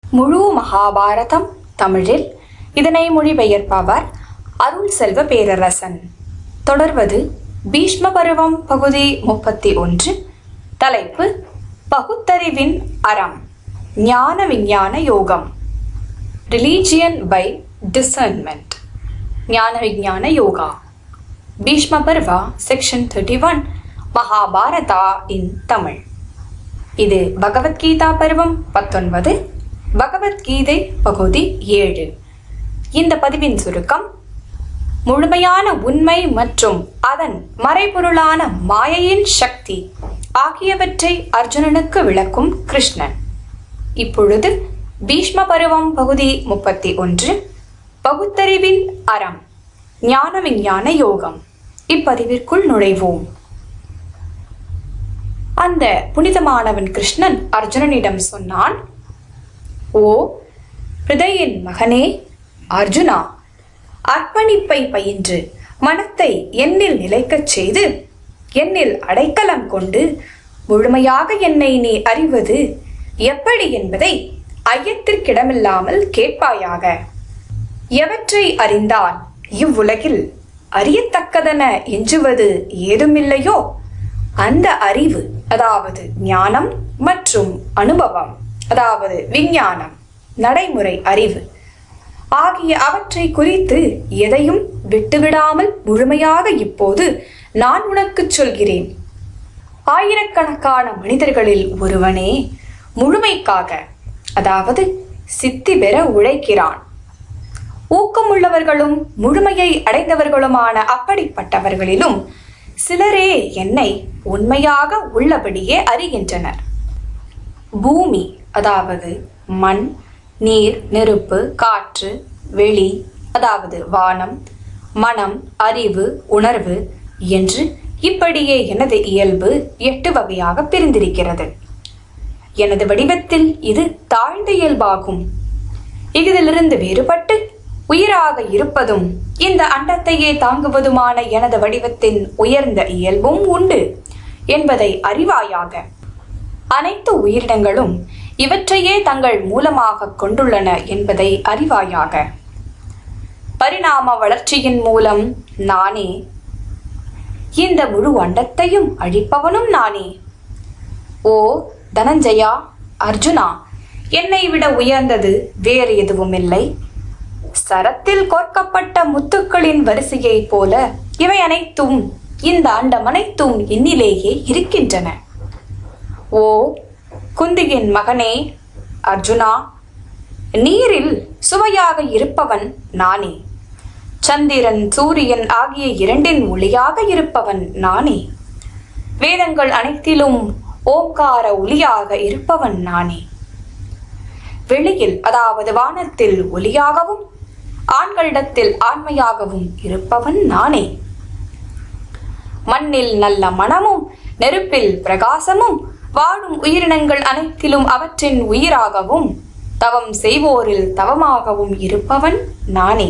முழு மகாபாரதம் தமிழில் இதனை மொழிபெயர்ப்பவர் அருள் செல்வ பேரரசன் தொடர்வது பீஷ்ம பருவம் பகுதி முப்பத்தி ஒன்று தலைப்பு பகுத்தறிவின் அறம் ஞான விஞ்ஞான யோகம் religion by discernment Jnana Vijnana Yoga Bhishma Parva section thirty one Mahabharata in Tamil இது பகவத்கீதா பருவம் பத்தொன்பது பகவத்கீதை பகுதி ஏழு இந்த பதிவின் சுருக்கம் முழுமையான உண்மை மற்றும் அதன் மறைபொருளான மாயையின் சக்தி ஆகியவற்றை அர்ஜுனனுக்கு விளக்கும் கிருஷ்ணன் இப்பொழுது பீஷ்ம பருவம் பகுதி முப்பத்தி ஒன்று பகுத்தறிவின் அறம் ஞான விஞ்ஞான யோகம் இப்பதிவிற்குள் நுழைவோம் அந்த புனிதமானவன் கிருஷ்ணன் அர்ஜுனனிடம் சொன்னான் ஓ ஹிருதயின் மகனே அர்ஜுனா அர்ப்பணிப்பை பயின்று மனத்தை என்னில் நிலைக்கச் செய்து என்னில் அடைக்கலம் கொண்டு முழுமையாக என்னை நீ அறிவது எப்படி என்பதை ஐயத்திற்கிடமில்லாமல் கேட்பாயாக எவற்றை அறிந்தால் இவ்வுலகில் அறியத்தக்கதென எஞ்சுவது ஏதுமில்லையோ அந்த அறிவு அதாவது ஞானம் மற்றும் அனுபவம் அதாவது விஞ்ஞானம் நடைமுறை அறிவு ஆகிய அவற்றை குறித்து எதையும் விட்டுவிடாமல் முழுமையாக இப்போது நான் உனக்குச் சொல்கிறேன் ஆயிரக்கணக்கான மனிதர்களில் ஒருவனே முழுமைக்காக அதாவது சித்தி பெற உழைக்கிறான் ஊக்கமுள்ளவர்களும் முழுமையை அடைந்தவர்களுமான அப்படிப்பட்டவர்களிலும் சிலரே என்னை உண்மையாக உள்ளபடியே அறிகின்றனர் பூமி அதாவது மண் நீர் நெருப்பு காற்று வெளி அதாவது வானம் மனம் அறிவு உணர்வு என்று இப்படியே எனது இயல்பு எட்டு வகையாக பிரிந்திருக்கிறது எனது வடிவத்தில் இது தாழ்ந்த இயல்பாகும் இதிலிருந்து வேறுபட்டு உயிராக இருப்பதும் இந்த அண்டத்தையே தாங்குவதுமான எனது வடிவத்தின் உயர்ந்த இயல்பும் உண்டு என்பதை அறிவாயாக அனைத்து உயிரினங்களும் இவற்றையே தங்கள் மூலமாக கொண்டுள்ளன என்பதை அறிவாயாக பரிணாம வளர்ச்சியின் மூலம் நானே இந்த முழு அண்டத்தையும் அழிப்பவனும் நானே ஓ தனஞ்சயா அர்ஜுனா என்னை விட உயர்ந்தது வேறு எதுவும் இல்லை சரத்தில் கோர்க்கப்பட்ட முத்துக்களின் வரிசையைப் போல இவை அனைத்தும் இந்த அண்டம் அனைத்தும் என்னிலேயே இருக்கின்றன ஓ குந்தியின் மகனே அர்ஜுனா நீரில் சுவையாக இருப்பவன் நானே சந்திரன் சூரியன் ஆகிய இரண்டின் ஒளியாக இருப்பவன் நானே வேதங்கள் அனைத்திலும் ஓங்கார ஒளியாக இருப்பவன் நானே வெளியில் அதாவது வானத்தில் ஒளியாகவும் ஆண்களிடத்தில் ஆண்மையாகவும் இருப்பவன் நானே மண்ணில் நல்ல மனமும் நெருப்பில் பிரகாசமும் வாழும் உயிரினங்கள் அனைத்திலும் அவற்றின் உயிராகவும் தவம் செய்வோரில் தவமாகவும் இருப்பவன் நானே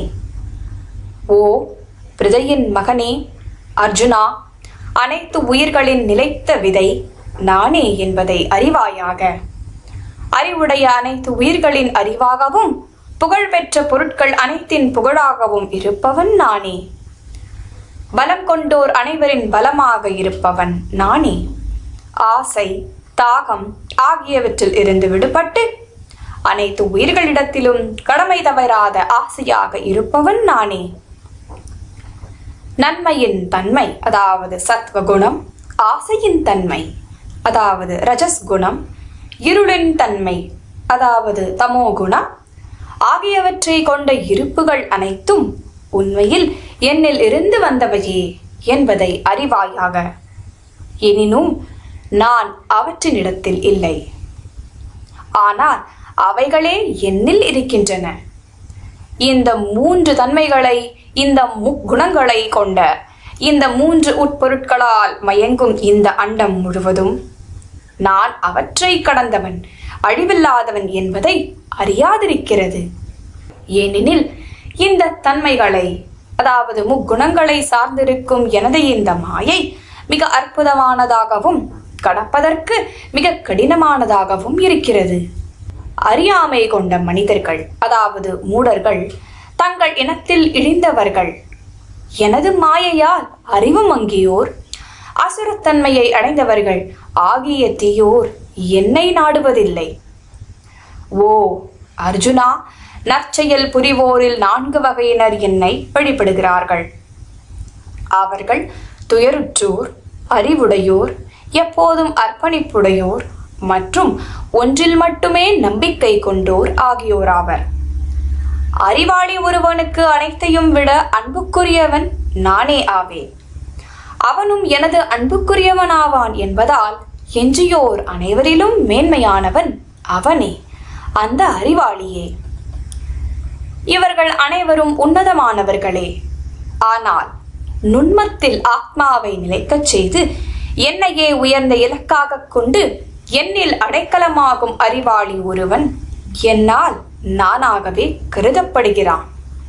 ஓ பிரஜையின் மகனே அர்ஜுனா அனைத்து உயிர்களின் நிலைத்த விதை நானே என்பதை அறிவாயாக அறிவுடைய அனைத்து உயிர்களின் அறிவாகவும் புகழ்பெற்ற பொருட்கள் அனைத்தின் புகழாகவும் இருப்பவன் நானே பலம் கொண்டோர் அனைவரின் பலமாக இருப்பவன் நானே ஆசை தாகம் ஆகியவற்றில் இருந்து விடுபட்டு அனைத்து உயிர்களிடத்திலும் கடமை தவறாத ஆசையாக இருப்பவன் நானே நன்மையின் தன்மை அதாவது சத்வ குணம் ஆசையின் தன்மை அதாவது ரஜஸ் குணம் இருளின் தன்மை அதாவது தமோ குணம் ஆகியவற்றை கொண்ட இருப்புகள் அனைத்தும் உண்மையில் என்னில் இருந்து வந்தவையே என்பதை அறிவாயாக எனினும் நான் அவற்றினிடத்தில் இல்லை ஆனால் அவைகளே என்னில் இருக்கின்றன இந்த மூன்று தன்மைகளை இந்த முக்குணங்களை கொண்ட இந்த மூன்று உட்பொருட்களால் மயங்கும் இந்த அண்டம் முழுவதும் நான் அவற்றை கடந்தவன் அழிவில்லாதவன் என்பதை அறியாதிருக்கிறது ஏனெனில் இந்த தன்மைகளை அதாவது முக்குணங்களை சார்ந்திருக்கும் எனது இந்த மாயை மிக அற்புதமானதாகவும் கடப்பதற்கு மிக கடினமானதாகவும் இருக்கிறது அறியாமை கொண்ட மனிதர்கள் அதாவது மூடர்கள் தங்கள் இனத்தில் இழிந்தவர்கள் எனது மாயையால் அறிவு மங்கியோர் அசுரத்தன்மையை அடைந்தவர்கள் ஆகிய தீயோர் என்னை நாடுவதில்லை ஓ அர்ஜுனா நற்செயல் புரிவோரில் நான்கு வகையினர் என்னை வழிபடுகிறார்கள் அவர்கள் துயருற்றோர் அறிவுடையோர் எப்போதும் அர்ப்பணிப்புடையோர் மற்றும் ஒன்றில் மட்டுமே நம்பிக்கை கொண்டோர் ஆகியோராவர் அறிவாளி ஒருவனுக்கு அனைத்தையும் விட அன்புக்குரியவன் நானே ஆவேன் அவனும் எனது அன்புக்குரியவனாவான் என்பதால் எஞ்சியோர் அனைவரிலும் மேன்மையானவன் அவனே அந்த அறிவாளியே இவர்கள் அனைவரும் உன்னதமானவர்களே ஆனால் நுண்மத்தில் ஆத்மாவை நிலைக்கச் செய்து என்னையே உயர்ந்த இலக்காகக் கொண்டு என்னில் அடைக்கலமாகும் அறிவாளி ஒருவன் என்னால் நானாகவே கருதப்படுகிறான்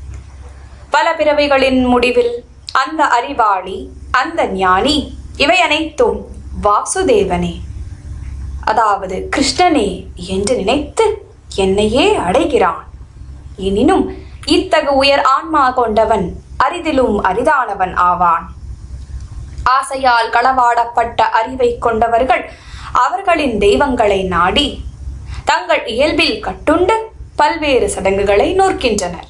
பல பிறவைகளின் முடிவில் அந்த அறிவாளி அந்த ஞானி இவை அனைத்தும் வாசுதேவனே அதாவது கிருஷ்ணனே என்று நினைத்து என்னையே அடைகிறான் எனினும் இத்தகு உயர் ஆன்மா கொண்டவன் அரிதிலும் அரிதானவன் ஆவான் ஆசையால் களவாடப்பட்ட அறிவை கொண்டவர்கள் அவர்களின் தெய்வங்களை நாடி தங்கள் இயல்பில் கட்டுண்டு பல்வேறு சடங்குகளை நோக்கின்றனர்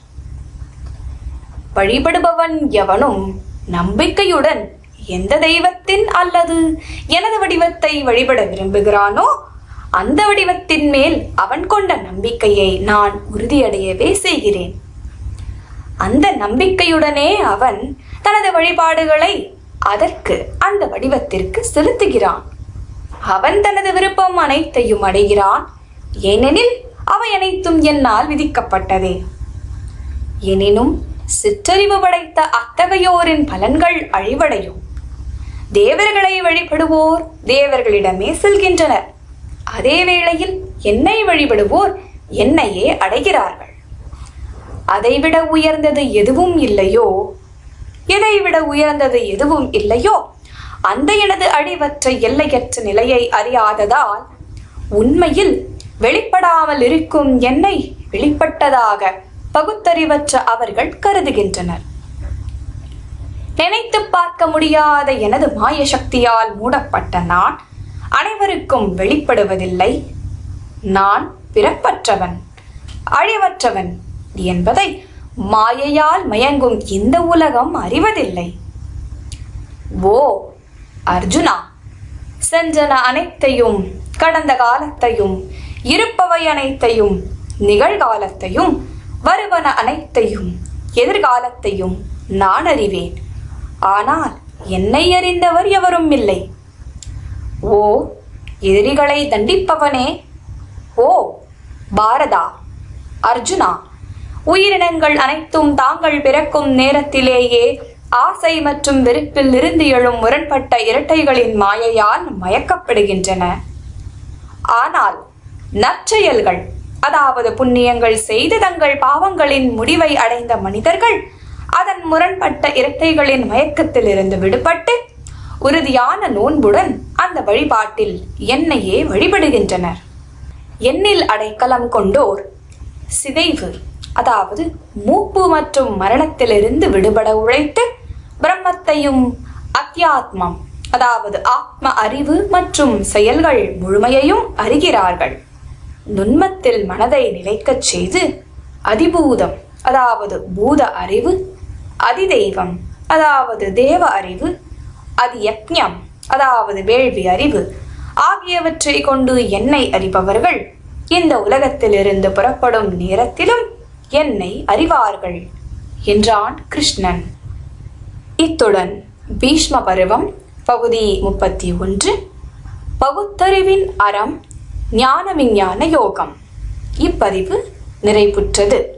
வழிபடுபவன் எவனும் நம்பிக்கையுடன் எந்த தெய்வத்தின் அல்லது எனது வடிவத்தை வழிபட விரும்புகிறானோ அந்த வடிவத்தின் மேல் அவன் கொண்ட நம்பிக்கையை நான் உறுதியடையவே செய்கிறேன் அந்த நம்பிக்கையுடனே அவன் தனது வழிபாடுகளை அதற்கு அந்த வடிவத்திற்கு செலுத்துகிறான் அவன் தனது விருப்பம் அனைத்தையும் அடைகிறான் ஏனெனில் அவை அனைத்தும் என்னால் விதிக்கப்பட்டதே எனினும் சிற்றறிவு படைத்த அத்தகையோரின் பலன்கள் அழிவடையும் தேவர்களை வழிபடுவோர் தேவர்களிடமே செல்கின்றனர் அதே வேளையில் என்னை வழிபடுவோர் என்னையே அடைகிறார்கள் அதைவிட உயர்ந்தது எதுவும் இல்லையோ எதைவிட உயர்ந்தது எதுவும் இல்லையோ அந்த எனது அழிவற்ற எல்லையற்ற நிலையை அறியாததால் உண்மையில் வெளிப்படாமல் இருக்கும் என்னை வெளிப்பட்டதாக பகுத்தறிவற்ற அவர்கள் கருதுகின்றனர் நினைத்து பார்க்க முடியாத எனது மாய சக்தியால் மூடப்பட்ட நான் அனைவருக்கும் வெளிப்படுவதில்லை நான் பிறப்பற்றவன் அழிவற்றவன் என்பதை மாயையால் மயங்கும் இந்த உலகம் அறிவதில்லை ஓ அர்ஜுனா சென்றன அனைத்தையும் கடந்த காலத்தையும் இருப்பவை அனைத்தையும் நிகழ்காலத்தையும் வருவன அனைத்தையும் எதிர்காலத்தையும் நான் அறிவேன் ஆனால் என்னை அறிந்தவர் எவரும் இல்லை ஓ எதிரிகளை தண்டிப்பவனே ஓ பாரதா அர்ஜுனா உயிரினங்கள் அனைத்தும் தாங்கள் பிறக்கும் நேரத்திலேயே ஆசை மற்றும் வெறுப்பில் இருந்து எழும் முரண்பட்ட இரட்டைகளின் மாயையால் மயக்கப்படுகின்றன ஆனால் நற்செயல்கள் அதாவது புண்ணியங்கள் செய்து தங்கள் பாவங்களின் முடிவை அடைந்த மனிதர்கள் அதன் முரண்பட்ட இரட்டைகளின் மயக்கத்திலிருந்து விடுபட்டு உறுதியான நோன்புடன் அந்த வழிபாட்டில் என்னையே வழிபடுகின்றனர் என்னில் அடைக்கலம் கொண்டோர் சிதைவு அதாவது மூப்பு மற்றும் மரணத்திலிருந்து விடுபட உழைத்து பிரம்மத்தையும் அத்தியாத்மம் அதாவது ஆத்ம அறிவு மற்றும் செயல்கள் முழுமையையும் அறிகிறார்கள் நுண்மத்தில் மனதை நிலைக்கச் செய்து அதிபூதம் அதாவது பூத அறிவு அதிதெய்வம் அதாவது தேவ அறிவு அதி யக்ஞம் அதாவது வேள்வி அறிவு ஆகியவற்றை கொண்டு என்னை அறிபவர்கள் இந்த உலகத்திலிருந்து புறப்படும் நேரத்திலும் என்னை அறிவார்கள் என்றான் கிருஷ்ணன் இத்துடன் பீஷ்ம பருவம் பகுதி முப்பத்தி ஒன்று பகுத்தறிவின் அறம் ஞான விஞ்ஞான யோகம் இப்பதிவு நிறைவுற்றது